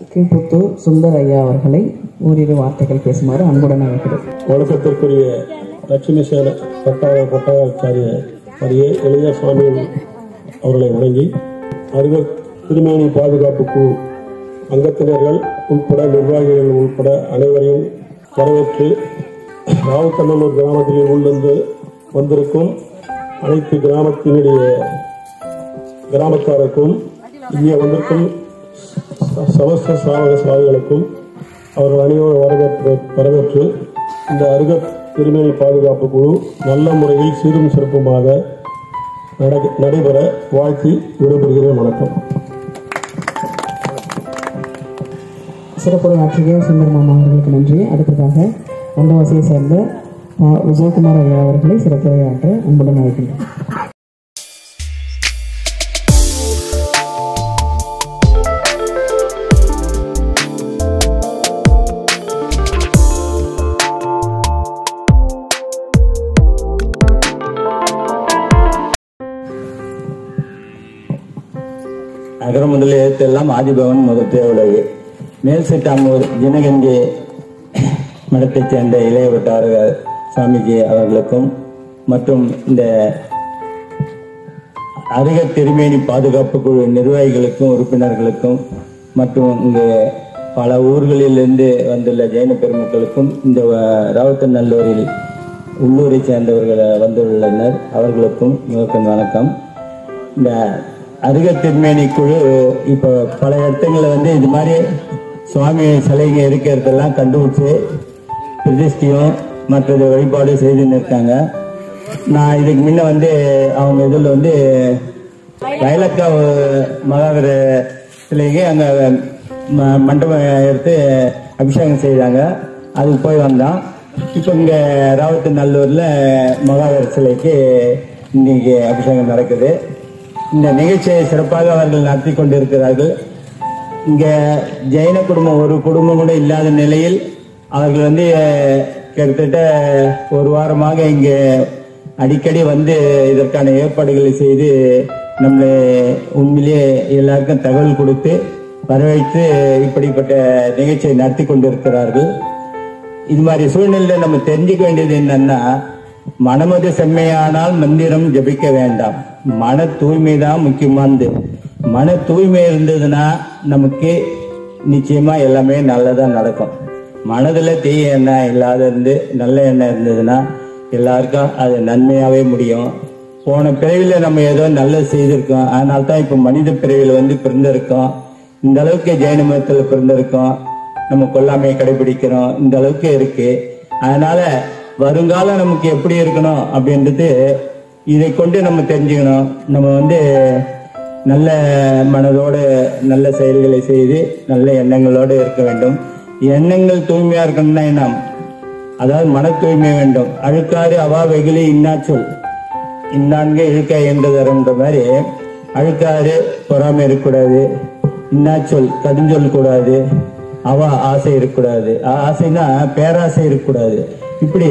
கீழ்புத்தூர் சுந்தர் ஐயா அவர்களை ஓரிரு வார்த்தைகள் பேசுமாறு அன்புடன் அழைக்கிறேன் வணக்கத்திற்குரிய லட்சுமி சேன பட்டாய பட்டாச்சாரிய அரிய இளைய சுவாமி அவர்களை வணங்கி அருக திருமேனி பாதுகாப்பு குழு அங்கத்தினர்கள் உட்பட நிர்வாகிகள் உட்பட அனைவரையும் வரவேற்று ராவுத்தநல்லூர் கிராமத்தில் உள்ளிருந்து வந்திருக்கும் அனைத்து கிராமத்தினுடைய கிராமத்தாருக்கும் இங்கே வந்திருக்கும் சமஸ்த சாவக சாதிகளுக்கும் அவர்கள் அனைவரும் வரவேற்று வரவேற்று இந்த அருக திருமணி பாதுகாப்பு குழு நல்ல முறையில் சீரும் சிறப்புமாக நட- நடைபெற வாழ்த்தி விடைபெறுகிறேன் வணக்கம் சிறப்புரை ஆற்றிய சுந்தர் மாமா அவர்களுக்கு நன்றி அடுத்ததாக வந்தவாசியை சேர்ந்த ஆ, விஜயகுமார் ஐயா அவர்களை சிறப்புரை ஆற்ற அன்புடன் அழைக்கின்றேன் அகர முதல் எழுத்தெல்லாம் ஆதிபவன் முதற்றே உலகு மேல் சிட்டாமூர் ஜினகங்கை மடத்தைச் சேர்ந்த இளைய வட்டார சுவாமிஜி அவர்களுக்கும் மற்றும் இந்த அருக திருமேனி பாதுகாப்பு குழு நிர்வாகிகளுக்கும் உறுப்பினர்களுக்கும் மற்றும் இங்கு பல ஊர்களிலிருந்து வந்துள்ள ஜெயின பெருமக்களுக்கும் இந்த அஹ், ராவுத்தநல்லூரில் உள்ளூரை சேர்ந்தவர்கள் வந்துள்ளனர் அவர்களுக்கும் மிகவும் வணக்கம் இந்த அருக திருமேனி குழு இப்போ பல இடத்துங்களில் வந்து இது மாதிரி சுவாமி சிலைங்க இருக்கிறதெல்லாம் கண்டுபிடிச்சு பிரதிஷ்டியும் மற்றது வழிபாடு செய்துன்னு இருக்காங்க நான் இதுக்கு முன்ன வந்து அவங்க இதில் வந்து வயலக்கா மகாவீர சிலைக்கு அங்கே மண்டபம் எடுத்து அபிஷேகம் செய்தாங்க அதுக்கு போய் வந்தோம் இப்போ இங்கே ராவத்து நல்லூரில் மகாவீர சிலைக்கு இன்னைக்கு அபிஷேகம் நடக்குது இந்த நிகழ்ச்சியை சிறப்பாக அவர்கள் நடத்தி கொண்டிருக்கிறார்கள் இங்க ஜெயின குடும்பம் ஒரு குடும்பம் கூட இல்லாத நிலையில் அவர்கள் வந்து அஹ், கிட்டத்தட்ட ஒரு வாரமாக இங்கே அடிக்கடி வந்து இதற்கான ஏற்பாடுகளை செய்து நம்மளை உண்மையிலேயே எல்லாருக்கும் தகவல் கொடுத்து வரவழைத்து இப்படிப்பட்ட நிகழ்ச்சியை நடத்தி கொண்டிருக்கிறார்கள் இது மாதிரி சூழ்நிலையில நம்ம தெரிஞ்சுக்க வேண்டியது என்னன்னா மனமது செம்மையானால் மந்திரம் ஜபிக்க வேண்டாம் மன தூய்மை தான் முக்கியமானது மன தூய்மை இருந்ததுன்னா நமக்கு நிச்சயமா எல்லாமே நல்லதா நடக்கும் மனதுல தீய எண்ணம் இல்லாத இருந்து நல்ல எண்ணம் இருந்ததுன்னா எல்லாருக்கும் அது நன்மையாவே முடியும் போன பிறவில நம்ம ஏதோ நல்லது செய்திருக்கோம் அதனால தான் இப்ப மனித பிறவில வந்து பிறந்திருக்கோம் இந்த அளவுக்கு ஜெயின மதத்துல பிறந்திருக்கோம் நம்ம கொல்லாமையை கடைபிடிக்கிறோம் இந்த அளவுக்கு இருக்கு அதனால வருங்காலம் நமக்கு எப்படி இருக்கணும் அப்படின்றது இதை கொண்டு நம்ம தெரிஞ்சுக்கணும் நம்ம வந்து நல்ல மனதோடு நல்ல செயல்களை செய்து நல்ல எண்ணங்களோடு இருக்க வேண்டும் எண்ணங்கள் தூய்மையா இருக்கணும்னா என்ன அதாவது மன தூய்மை வேண்டும் அழுக்காறு அவா வெகுளி இன்னா சொல் இன்னான்கு இழுக்க என்றதரன்ற மாதிரி அழுக்காறு பொறாமை இருக்கக்கூடாது இன்னா சொல் கடுஞ்சொல் கூடாது அவ ஆசை இருக்கக்கூடாது ஆ- ஆசைனா பேராசை இருக்கக்கூடாது இப்படி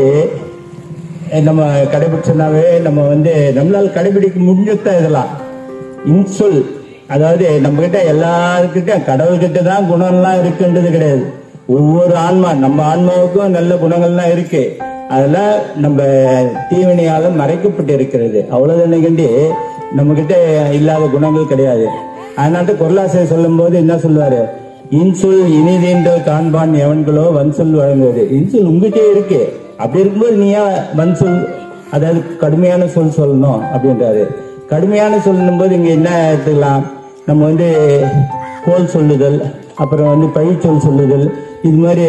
அஹ், நம்ம கடைபிடிச்சோம்னாவே நம்ம வந்து நம்மளால கடைபிடிக்க முடிஞ்சதான் இதெல்லாம் இன்சொல் அதாவது நம்ம கிட்ட எல்லாருக்கிட்ட கடவுள்கிட்ட தான் குணம்லாம் இருக்குன்றது கிடையாது ஒவ்வொரு ஆன்மா நம்ம ஆன்மாவுக்கும் நல்ல குணங்கள்லாம் இருக்கு அதெல்லாம் நம்ம தீவினையால மறைக்கப்பட்டு இருக்கிறது அவ்வளவுதானே கண்டி நம்ம கிட்ட இல்லாத குணங்கள் கிடையாது அதனால தான் குரலாசிரியர் சொல்லும் போது என்ன சொல்லுவாரு இன்சொல் இனிதீன்ற காண்பான் எவன்களோ வன்சொல் வழங்குவது இன்சொல் உங்ககிட்டே இருக்கு அப்படி இருக்கும்போது நீ ஏன் வன்சொல் அதாவது கடுமையான சொல் சொல்லணும் அப்படின்றாரு கடுமையான சொல்லும் போது இங்க என்ன எடுத்துக்கலாம் நம்ம வந்து கோல் சொல்லுதல் அப்புறம் வந்து பழிச்சொல் சொல்லுதல் இது மாதிரி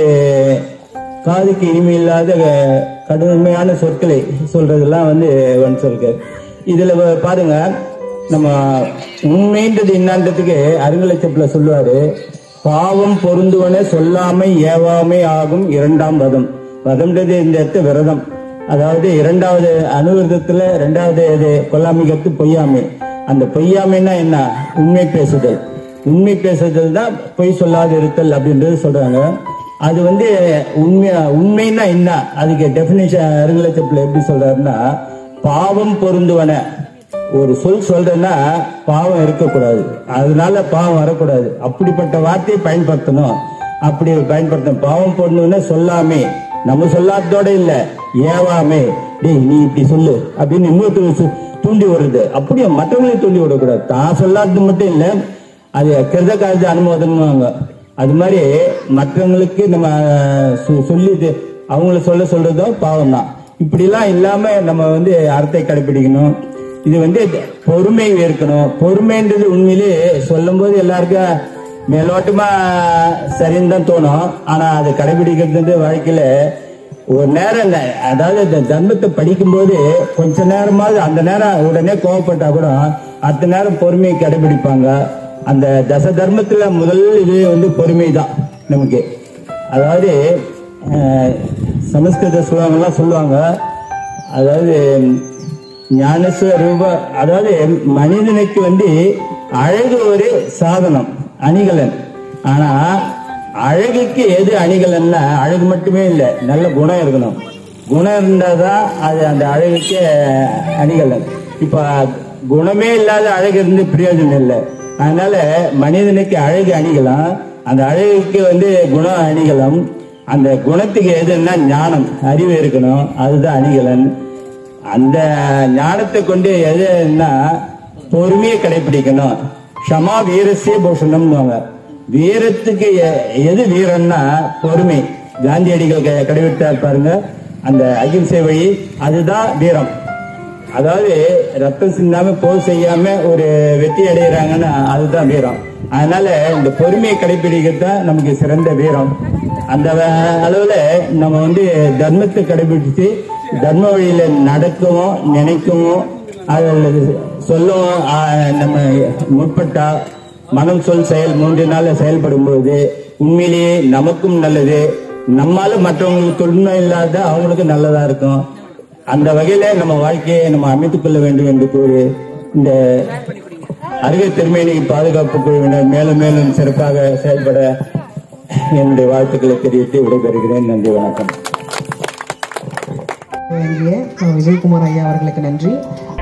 காதுக்கு இனிமை இல்லாத அஹ், கடுமையான சொற்களை சொல்றதெல்லாம் வந்து வன் சொல்கள் இதுல வ- பாருங்க நம்ம உண்மைன்றது என்னன்றதுக்கு அருங்கலட்சப்புல சொல்லுவாரு பாவம் பொருந்துவன சொல்லாமை ஏவாமை ஆகும் இரண்டாம் வதம் வதம்ன்றது இந்த இடத்து விரதம் அதாவது இரண்டாவது அனுவிரதத்துல இரண்டாவது இது கொல்லாமைக்கு பொய்யாமை அந்த பொய்யாமைன்னா என்ன உண்மை பேசுதல் உண்மை பேசுதல் தான் பொய் சொல்லாது இருத்தல் அப்படின்றது சொல்றாங்க அது வந்து உண்மை உண்மைன்னா என்ன அதுக்கு டெபினிஷன் அருங்கலச்சப்பில் எப்படி சொல்றாருன்னா பாவம் பொருந்துவன ஒரு சொல் சொல்றேன்னா பாவம் இருக்கக்கூடாது அதனால பாவம் வரக்கூடாது அப்படிப்பட்ட வார்த்தையை பயன்படுத்தணும் அப்படி பயன்படுத்தணும் பாவம் போடணும்னா சொல்லாமே நம்ம சொல்லாததோட இல்ல ஏவாமே டேய் நீ இப்படி சொல்லு அப்படின்னு இன்னொருத்தர் சொ- தூண்டி விடுறது அப்படியே மற்றவங்களையும் தூண்டி விடக்கூடாது தான் சொல்லாதது மட்டும் இல்ல அது கிருத காலத்து அனுமோதன்வாங்க அது மாதிரி மற்றவங்களுக்கு நம்ம சொ- சொல்லி இது- அவங்கள சொல்ல சொல்றதும் பாவம் தான் இப்படிலாம் இல்லாம நம்ம வந்து அறத்தை கடைபிடிக்கணும் இது வந்து பொறுமை இருக்கணும் பொறுமைன்றது உண்மையிலே சொல்லும்போது எல்லாருக்கும் மேலோட்டமா சரின்னு தான் தோணும் ஆனா அதை கடைபிடிக்கிறது வந்து வாழ்க்கையில ஒரு நேரம் இல்ல அதாவது இந்த தர்மத்தை படிக்கும்போது கொஞ்ச நேரமாவது அந்த நேரம் உடனே கோவப்பட்டா கூட அடுத்த நேரம் பொறுமையை கடைபிடிப்பாங்க அந்த தச தர்மத்துல முதல் இது வந்து பொறுமை தான் நமக்கு அதாவது அஹ், சமஸ்கிருத ஸ்லோகங்கள்லாம் சொல்லுவாங்க அதாவது ஞானஸ்வ ரூப அதாவது மனிதனுக்கு வந்து அழகு ஒரு சாதனம் அணிகலன் ஆனா அழகுக்கு எது அணிகலன்னா அழகு மட்டுமே இல்லை நல்ல குணம் இருக்கணும் குணம் இருந்தாதான் அது அந்த அழகுக்கு அணிகலன் இப்ப குணமே இல்லாத அழகு இருந்து பிரயோஜனம் இல்லை அதனால மனிதனுக்கு அழகு அணிகலாம் அந்த அழகுக்கு வந்து குணம் அணிகலம் அந்த குணத்துக்கு எதுன்னா ஞானம் அறிவு இருக்கணும் அதுதான் அணிகலன் அந்த ஞானத்தை கொண்டு எதுன்னா பொறுமையை கடைபிடிக்கணும் க்ஷமா வீரசிய பூஷணம்னுவாங்க வீரத்துக்கு எ- எது வீரம்னா பொறுமை காந்தியடிகள் க- கடைபிடித்தார் பாருங்க அந்த அகிம்சை வழி அதுதான் வீரம் அதாவது ரத்தம் சிந்தாம போர் செய்யாம ஒரு வெற்றி அடைகிறாங்கன்னா அதுதான் வீரம் அதனால இந்த பொறுமையை கடைபிடிக்கிறது தான் நமக்கு சிறந்த வீரம் அந்த வ- அளவுல நம்ம வந்து தர்மத்தை கடைபிடிச்சு தர்ம வழியில நடக்கவும் நினைக்கவும் அதில் சொல்லவும் ஆ, நம்ம முற்பட்டா மனம் சொல் செயல் மூன்று நாள்ல செயல்படும் போது உண்மையிலேயே நமக்கும் நல்லது நம்மால மற்றவங்களுக்கு தொன்மை இல்லாத அவங்களுக்கு நல்லதா இருக்கும் அந்த வகையில நம்ம வாழ்க்கையை நம்ம அமைத்துக் கொள்ள வேண்டும் என்று கூறி இந்த அருகே திருமேனி பாதுகாப்பு குழுவினர் மேலும் மேலும் சிறப்பாக செயல்பட என்னுடைய வாழ்த்துக்களை தெரிவித்து விடைபெறுகிறேன் நன்றி வணக்கம் வழங்கிய அஹ், விஜயகுமார் ஐயா அவர்களுக்கு நன்றி